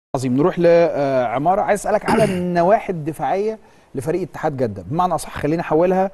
عظيم نروح لعماره عايز اسالك على النواحي الدفاعيه لفريق اتحاد جده بمعنى اصح خلينا احولها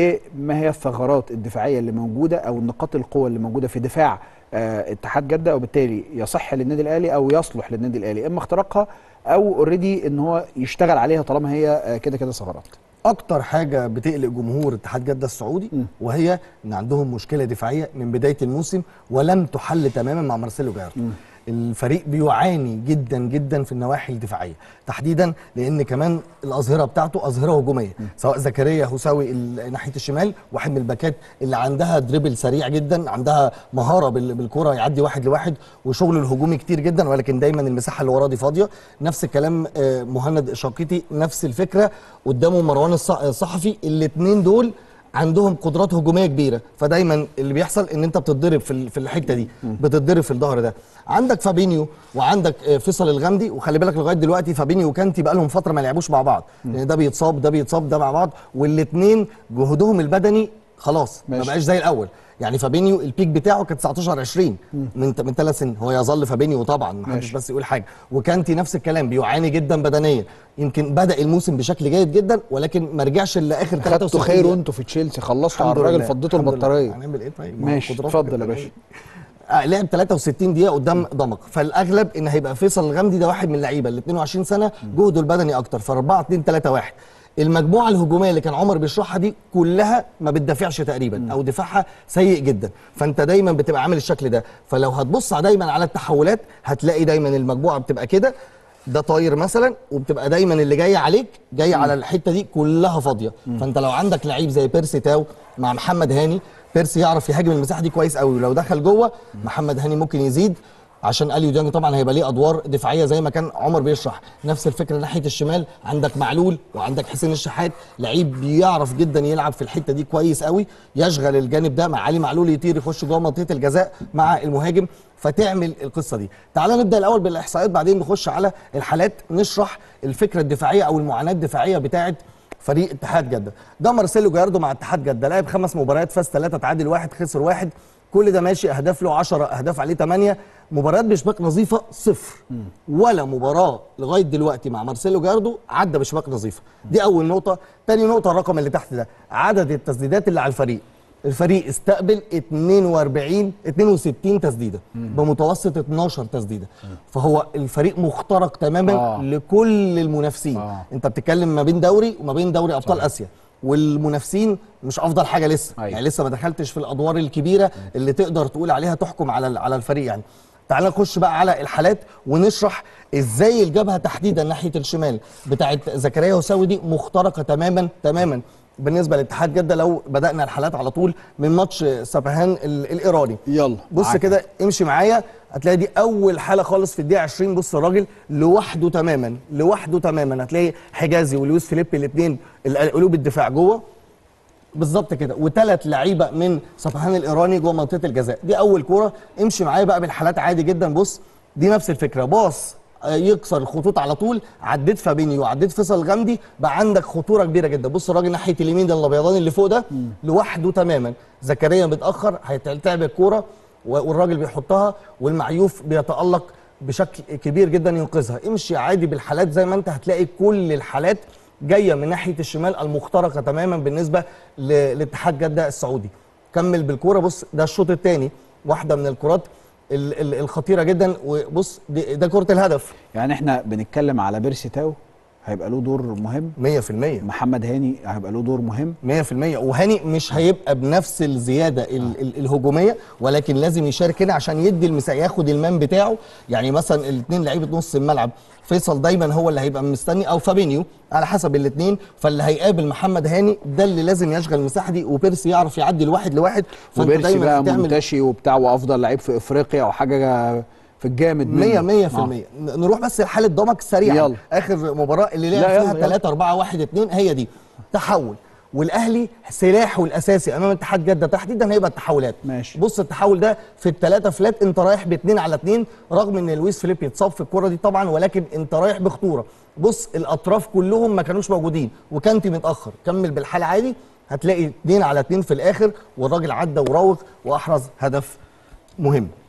لما هي الثغرات الدفاعيه اللي موجوده او نقاط القوه اللي موجوده في دفاع آه، اتحاد جده وبالتالي يصح للنادي الاهلي او يصلح للنادي الاهلي اما اختراقها او اوريدي ان هو يشتغل عليها طالما هي آه، كده كده ثغرات اكتر حاجه بتقلق جمهور اتحاد جده السعودي م. وهي ان عندهم مشكله دفاعيه من بدايه الموسم ولم تحل تماما مع مارسيلو جايرتو م. الفريق بيعاني جدا جدا في النواحي الدفاعيه تحديدا لان كمان الاظهره بتاعته اظهره هجوميه سواء زكريا هوساوي ال- ناحيه الشمال واحد من الباكات اللي عندها دريبل سريع جدا عندها مهاره بال- بالكره يعدي واحد لواحد وشغل الهجومي كتير جدا ولكن دايما المساحه اللي وراه دي فاضيه نفس الكلام آه، مهند شاقيتي نفس الفكره قدامه مروان الص- الصحفي الاثنين دول عندهم قدرات هجوميه كبيره فدايما اللي بيحصل ان انت بتتضرب في ال- في الحته دي بتتضرب في الظهر ده عندك فابينيو وعندك آه، فيصل الغامدي وخلي بالك لغايه دلوقتي فابينيو وكانتي بقى لهم فتره ما لعبوش مع بعض لان ده بيتصاب ده بيتصاب ده مع بعض والاثنين جهدهم البدني خلاص ما ماشي. بقاش زي الاول يعني فابينيو البيك بتاعه كان 19 20 من من ثلاث سنين هو يظل فابينيو طبعا ما حدش ماشي. بس يقول حاجه وكانتي نفس الكلام بيعاني جدا بدنيا يمكن بدا الموسم بشكل جيد جدا ولكن ما رجعش الا اخر خدتوا 63 خير دقيقة. وانتوا في تشيلسي خلصتوا على الحمد الراجل لله، فضيتوا الحمد لله. البطاريه هنعمل ايه طيب ما هو ماشي قدرات اتفضل يا بدنية. باشا آه لعب 63 دقيقه قدام ضمك فالاغلب ان هيبقى فيصل الغامدي ده واحد من اللعيبه ال 22 سنه جهده البدني اكتر ف 4 2 3 1 المجموعه الهجوميه اللي كان عمر بيشرحها دي كلها ما بتدافعش تقريبا او دفاعها سيء جدا فانت دايما بتبقى عامل الشكل ده فلو هتبص دايما على التحولات هتلاقي دايما المجموعه بتبقى كده ده طاير مثلا وبتبقى دايما اللي جاي عليك جاي على الحته دي كلها فاضيه فانت لو عندك لعيب زي بيرسي تاو مع محمد هاني بيرسي يعرف يهاجم المساحه دي كويس قوي ولو دخل جوه محمد هاني ممكن يزيد عشان اليو ديانج طبعا هيبقى ليه ادوار دفاعيه زي ما كان عمر بيشرح نفس الفكره ناحيه الشمال عندك معلول وعندك حسين الشحات لعيب بيعرف جدا يلعب في الحته دي كويس قوي يشغل الجانب ده مع علي معلول يطير يخش جوه منطقه الجزاء مع المهاجم فتعمل القصه دي تعال نبدا الاول بالاحصائيات بعدين نخش على الحالات نشرح الفكره الدفاعيه او المعاناه الدفاعيه بتاعه فريق اتحاد جده ده مارسيلو جاردو مع اتحاد جده لعب خمس مباريات فاز ثلاثه تعادل واحد خسر واحد كل ده ماشي اهداف له 10 اهداف عليه 8 مباريات بشباك نظيفه صفر ولا مباراه لغايه دلوقتي مع مارسيلو جاردو عدى بشباك نظيفه دي اول نقطه تاني نقطه الرقم اللي تحت ده عدد التسديدات اللي على الفريق الفريق استقبل 42 62 تسديده بمتوسط 12 تسديده فهو الفريق مخترق تماما آه. لكل المنافسين آه. انت بتتكلم ما بين دوري وما بين دوري ابطال اسيا والمنافسين مش افضل حاجه لسه أيوة. يعني لسه ما دخلتش في الادوار الكبيره اللي تقدر تقول عليها تحكم على على الفريق يعني تعال نخش بقى على الحالات ونشرح ازاي الجبهه تحديدا ناحيه الشمال بتاعت زكريا وساوي دي مخترقه تماما تماما بالنسبه لاتحاد جده لو بدانا الحالات على طول من ماتش سبهان ال- الايراني يلا بص معاك. كده امشي معايا هتلاقي دي اول حاله خالص في الدقيقه 20 بص الراجل لوحده تماما لوحده تماما هتلاقي حجازي ولويس فيليب الاثنين قلوب الدفاع جوه بالظبط كده وثلاث لعيبه من صفحان الايراني جوه منطقه الجزاء دي اول كوره امشي معايا بقى بالحالات عادي جدا بص دي نفس الفكره باص آه، يكسر الخطوط على طول عديت فابينيو وعديت فيصل الغامدي بقى عندك خطوره كبيره جدا بص الراجل ناحيه اليمين ده الابيضاني اللي فوق ده لوحده تماما زكريا متاخر هيتلعب الكوره و- والراجل بيحطها والمعيوف بيتالق بشكل كبير جدا ينقذها امشي عادي بالحالات زي ما انت هتلاقي كل الحالات جايه من ناحيه الشمال المخترقه تماما بالنسبه ل- لاتحاد جده السعودي كمل بالكوره بص ده الشوط الثاني واحده من الكرات ال- ال- الخطيره جدا وبص دي- ده كره الهدف يعني احنا بنتكلم على بيرسي تاو هيبقى له دور مهم 100% محمد هاني هيبقى له دور مهم 100% وهاني مش هيبقى بنفس الزياده ال ال الهجوميه ولكن لازم يشارك هنا عشان يدي المساحه ياخد المان بتاعه يعني مثلا الاثنين لعيبه نص الملعب فيصل دايما هو اللي هيبقى مستني او فابينيو على حسب الاثنين فاللي هيقابل محمد هاني ده اللي لازم يشغل المساحه دي وبيرسي يعرف يعدي الواحد لواحد فانت وبيرسي دايما بقى هتعمل منتشي وبتاع وافضل لعيب في افريقيا وحاجه في الجامد 100 منه. 100% آه. ن- نروح بس لحاله ضمك سريعا يلا. اخر مباراه اللي لا، لعب يلا، فيها يلا. 3 4 1 2 هي دي تحول والاهلي سلاحه الاساسي امام اتحاد جده تحديدا هيبقى التحولات ماشي. بص التحول ده في الثلاثه فلات انت رايح باثنين على اثنين رغم ان لويس فيليب يتصاب في الكره دي طبعا ولكن انت رايح بخطوره بص الاطراف كلهم ما كانوش موجودين وكانتي متاخر كمل بالحال عادي هتلاقي اثنين على اثنين في الاخر والراجل عدى وراوغ واحرز هدف مهم